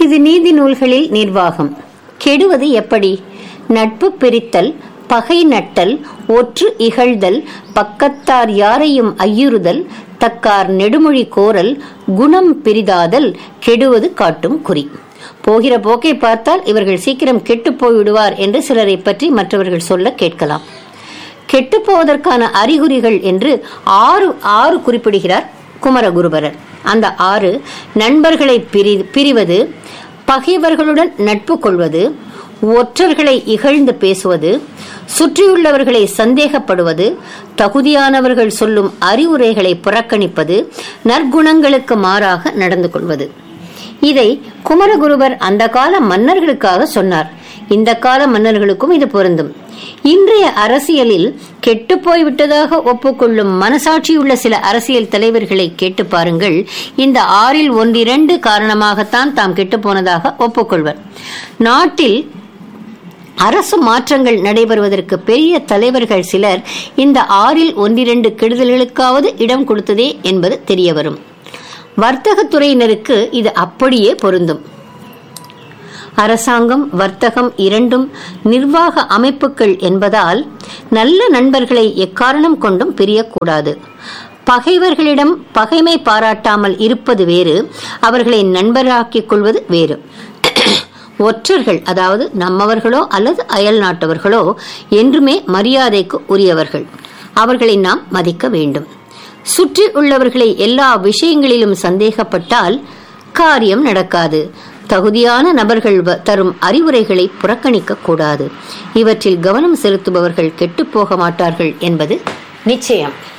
சிறிது நீதி நூல்களில் நிர்வாகம் கெடுவது எப்படி நட்பு பிரித்தல் பகை நட்டல் ஒற்று இகழ்தல் பக்கத்தார் யாரையும் ஐயுறுதல் தக்கார் நெடுமொழி கோரல் குணம் பிரிதாதல் கெடுவது காட்டும் குறி போகிற போக்கை பார்த்தால் இவர்கள் சீக்கிரம் கெட்டுப் போய்விடுவார் என்று சிலரை பற்றி மற்றவர்கள் சொல்ல கேட்கலாம் கெட்டுப் போவதற்கான அறிகுறிகள் என்று ஆறு ஆறு குறிப்பிடுகிறார் குமரகுருபரர் அந்த ஆறு நண்பர்களை பிரி பிரிவது பகைவர்களுடன் நட்பு கொள்வது ஒற்றர்களை இகழ்ந்து பேசுவது சுற்றியுள்ளவர்களை சந்தேகப்படுவது தகுதியானவர்கள் சொல்லும் அறிவுரைகளை புறக்கணிப்பது நற்குணங்களுக்கு மாறாக நடந்து கொள்வது இதை குமரகுருவர் அந்த கால மன்னர்களுக்காக சொன்னார் இந்த கால மன்னர்களுக்கும் இது பொருந்தும் இன்றைய அரசியலில் கெட்டுப்போய் விட்டதாக ஒப்புக்கொள்ளும் மனசாட்சியுள்ள சில அரசியல் தலைவர்களை கேட்டு பாருங்கள் இந்த ஆறில் ஒன்றிரண்டு காரணமாகத்தான் தாம் கெட்டுப்போனதாக ஒப்புக்கொள்வர் நாட்டில் அரசு மாற்றங்கள் நடைபெறுவதற்கு பெரிய தலைவர்கள் சிலர் இந்த ஆறில் ஒன்றிரண்டு கெடுதல்களுக்காவது இடம் கொடுத்ததே என்பது தெரிய வரும் வர்த்தகத்துறையினருக்கு இது அப்படியே பொருந்தும் அரசாங்கம் வர்த்தகம் இரண்டும் நிர்வாக அமைப்புகள் என்பதால் நல்ல நண்பர்களை எக்காரணம் கொண்டும் பிரியக்கூடாது பகைவர்களிடம் பகைமை பாராட்டாமல் இருப்பது வேறு அவர்களை நண்பராக்கிக் கொள்வது வேறு ஒற்றர்கள் அதாவது நம்மவர்களோ அல்லது அயல் நாட்டவர்களோ என்றுமே மரியாதைக்கு உரியவர்கள் அவர்களை நாம் மதிக்க வேண்டும் சுற்றி உள்ளவர்களை எல்லா விஷயங்களிலும் சந்தேகப்பட்டால் காரியம் நடக்காது தகுதியான நபர்கள் தரும் அறிவுரைகளை புறக்கணிக்க கூடாது இவற்றில் கவனம் செலுத்துபவர்கள் கெட்டுப்போக மாட்டார்கள் என்பது நிச்சயம்